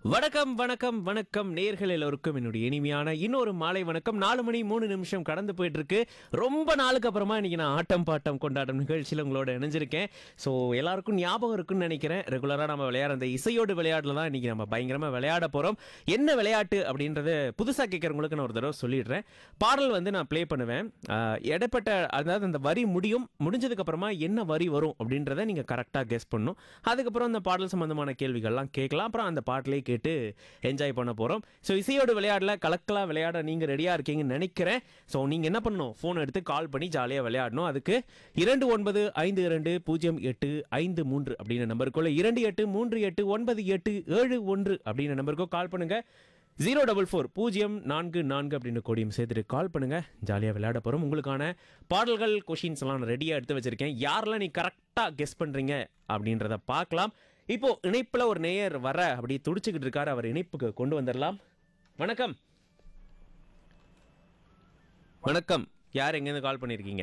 வணக்கம் வணக்கம் வணக்கம் நேர்கள் எல்லோருக்கும் என்னுடைய இனிமையான இன்னொரு மாலை வணக்கம் நாலு மணி மூணு நிமிஷம் கடந்து போயிட்டு இருக்கு ரொம்ப நாளுக்கு அப்புறமா இன்னைக்கு நான் ஆட்டம் பாட்டம் கொண்டாட்டம் நிகழ்ச்சியில் உங்களோட இணைஞ்சிருக்கேன் ஸோ எல்லாருக்கும் ஞாபகம் இருக்குன்னு நினைக்கிறேன் ரெகுலராக நம்ம விளையாடுற அந்த இசையோடு விளையாடல தான் இன்னைக்கு நம்ம பயங்கரமாக விளையாட போகிறோம் என்ன விளையாட்டு அப்படின்றத புதுசாக கேட்குறவங்களுக்கு நான் ஒரு தடவை சொல்லிடுறேன் பாடல் வந்து நான் ப்ளே பண்ணுவேன் ஆஹ், இடைப்பட்ட அதாவது அந்த வரி முடியும் முடிஞ்சதுக்கு அப்புறமா என்ன வரி வரும் அப்படின்றத நீங்கள் கரெக்டாக கெஸ் பண்ணணும் அதுக்கப்புறம் அந்த பாடல் சம்பந்தமான கேள்விகள்லாம் கேட்கலாம் அப்புறம் அந்த பாட்டிலே கேட்டு என்ஜாய் பண்ண போகிறோம் ஸோ இசையோடு விளையாடல கலக்கலா விளையாட நீங்கள் ரெடியாக இருக்கீங்கன்னு நினைக்கிறேன் ஸோ நீங்கள் என்ன பண்ணணும் ஃபோன் எடுத்து கால் பண்ணி ஜாலியாக விளையாடணும் அதுக்கு இரண்டு ஒன்பது ஐந்து இரண்டு பூஜ்ஜியம் எட்டு ஐந்து மூன்று அப்படின்ற நம்பருக்குள்ள இரண்டு எட்டு மூன்று எட்டு ஒன்பது எட்டு ஏழு ஒன்று அப்படின்ற நம்பருக்கோ கால் பண்ணுங்கள் ஜீரோ டபுள் ஃபோர் பூஜ்ஜியம் நான்கு நான்கு அப்படின்னு கொடியும் சேர்த்துட்டு கால் பண்ணுங்க ஜாலியாக விளையாட போகிறோம் உங்களுக்கான பாடல்கள் கொஷின்ஸ் எல்லாம் நான் ரெடியாக எடுத்து வச்சிருக்கேன் யாரெல்லாம் நீ கரெக்டாக கெஸ் பண்ணுறீங்க அப்படின்றத பார்க்கலாம் இப்போ இணைப்பில் ஒரு நேயர் வர அப்படி துடிச்சுக்கிட்டு இருக்காரு அவர் இணைப்புக்கு கொண்டு வந்துடலாம் வணக்கம் வணக்கம் யார் எங்கேருந்து கால் பண்ணியிருக்கீங்க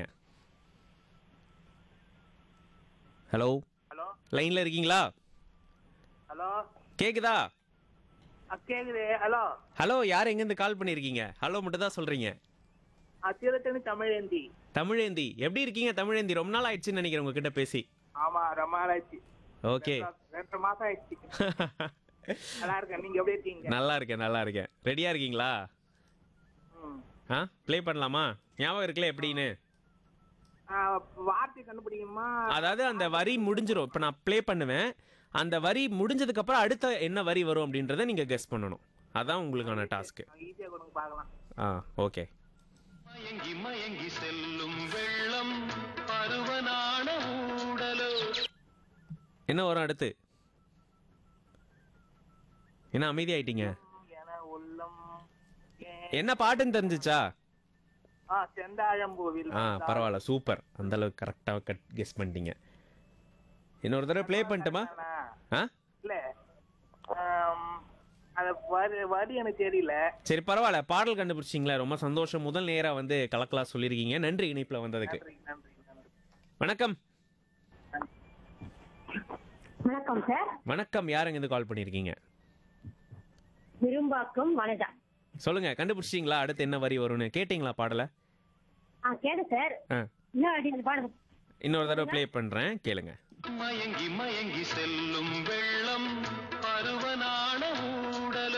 ஹலோ ஹலோ லைனில் இருக்கீங்களா ஹலோ கேக்குதா ஆ கேக்குது ஹலோ ஹலோ யார் எங்கேருந்து கால் பண்ணியிருக்கீங்க ஹலோ மட்டும் தான் சொல்கிறீங்க ஆ திருத்தணி தமிழேந்தி தமிழேந்தி எப்படி இருக்கீங்க தமிழேந்தி ரொம்ப நாள் ஆயிடுச்சுன்னு நினைக்கிறேன் உங்ககிட்ட பேசி ஆமா ரொம்ப நாள் ஆச்சு ஓகே ரெண்டு மாசம் ஆயிடுச்சு நல்லா இருக்கேன் நீங்க எப்படி இருக்கீங்க நல்லா இருக்கேன் நல்லா இருக்கேன் ரெடியா இருக்கீங்களா ம். ஆ ப்ளே பண்ணலாமா ஞாபகம் இருக்குல்ல எப்படின்னு ஆ, வார்த்தை கண்டுபிடிக்குமா அதாவது அந்த வரி முடிஞ்சிரும் இப்போ நான் ப்ளே பண்ணுவேன் அந்த வரி முடிஞ்சதுக்கு அப்புறம் அடுத்த என்ன வரி வரும் அப்படின்றத நீங்க கெஸ் பண்ணணும் அதான் உங்களுக்கான டாஸ்க் ஈஸியா கொடுங்க பார்க்கலாம் ஆ ஓகே மயங்கி மயங்கி செல்லும் வெள்ளம் பருவனான ஊடலோ என்ன வரும் அடுத்து என்ன அமைதியாயிட்டீங்க என உள்ளம் ஏ- என்ன பாட்டுன்னு தெரிஞ்சுச்சா ஆ செந்தாழம்பூவில் ஆ பரவாயில்ல சூப்பர் அந்த அளவுக்கு கரெக்டாக கட் கெஸ் பண்ணிட்டீங்க இன்னொரு தடவை ப்ளே பண்ணட்டுமா ஆ இல்ல ஆம், அது வரி வரி எனக்கு தெரியல சரி பரவாயில்ல பாடல் கண்டுபிடிச்சிங்களா ரொம்ப சந்தோஷம் முதல் நேரா வந்து கலக்கலா சொல்லியிருக்கீங்க நன்றி இணைப்பில் வந்ததுக்கு நன்றி நன்றி நன்றி வணக்கம் வணக்கம் சார் வணக்கம் யாருங்க இருந்து கால் பண்ணியிருக்கீங்க விரும்பாக்கம் வனஜா சொல்லுங்க கண்டுபிடிச்சிங்களா அடுத்து என்ன வரி வரும்னு கேட்டிங்களா பாடலை ஆ கேடு சார் ஆ இன்னும் அடி அந்த பாடுங்க இன்னொரு தடவை ப்ளே பண்ணுறேன் கேளுங்க மயங்கி மயங்கி செல்லும் வெள்ளம் பருவனான ஊடலோ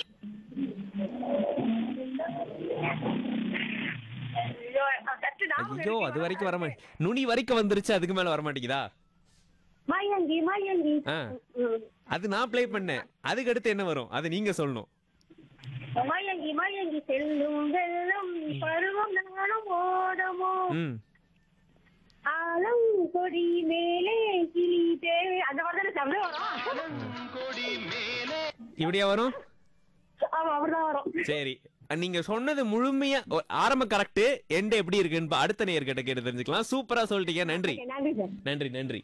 ஐயோ, சற்று ஞாபகம் ஐயோ இருக்கு. அது வரைக்கும் வர மாட்டே நுனி வரைக்கும் வந்துருச்சு அதுக்கு மேலே வர மாட்டேங்குதா மயங்கி மயங்கி ஆ. ம். அது நான் ப்ளே பண்ணேன் அதுக்கு அடுத்து என்ன வரும் அது நீங்க சொல்லணும் மயங்கி மயங்கி செல்லும் வெள்ளம் பருவம் நானும் ஓடமோ ம் ஆலம் கொடி மேலே கிளி தேவை அந்த மாதிரி தானே தமிழ் வரும் கொடி மேலே இப்படியா வரும் ஆமா அப்படிதான் வரும் சரி நீங்க சொன்னது முழுமையா ஒ- ஆரம்ப கரெக்ட் எண்ட் எப்படி இருக்குன்னு பா- அடுத்த நேர்கிட்ட கேட்டு தெரிஞ்சுக்கலாம் சூப்பரா சொல்லிட்டீங்க நன்றி Okay, நன்றி சார் நன்றி நன்றி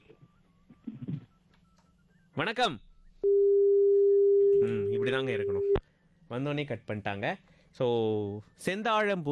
வணக்கம் ம் இப்படிதாங்க இருக்கணும் வந்தோடனே கட் பண்ணிட்டாங்க ஸோ செந்தாழம்பூ